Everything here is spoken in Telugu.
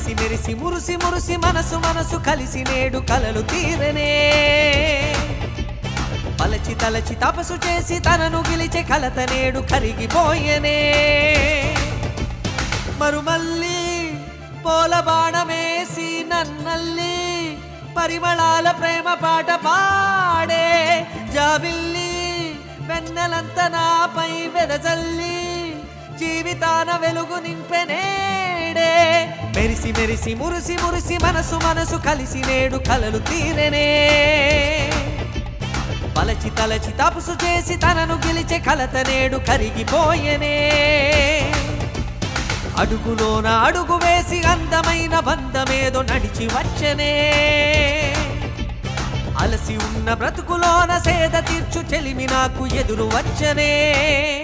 మెరిసి మెరిసి మురిసి మురిసి మనసు మనసు కలిసి నేడు కలలు తీరనే పలచి తలచి తపసు చేసి తనను గెలిచే కలత నేడు కరిగిపోయనే మరుమల్లి పోల బాణమేసి నన్నల్లి పరిమళాల ప్రేమ పాట పాడే జాబిల్లి వెన్నెలంత నాపై వెదజల్లి జీవితాన వెలుగు నింపెనేడే మెరిసి మెరిసి మురిసి మురిసి మనసు మనసు కలిసి నేడు కలలు తీరనే పలచి తలచి తపసు చేసి తనను గెలిచే కలత నేడు కరిగిపోయెనే అడుగులోన అడుగు వేసి అందమైన బంధమేదో నడిచి వచ్చనే అలసి ఉన్న బ్రతుకులోన సేద తీర్చు చెలిమి నాకు ఎదురు వచ్చనే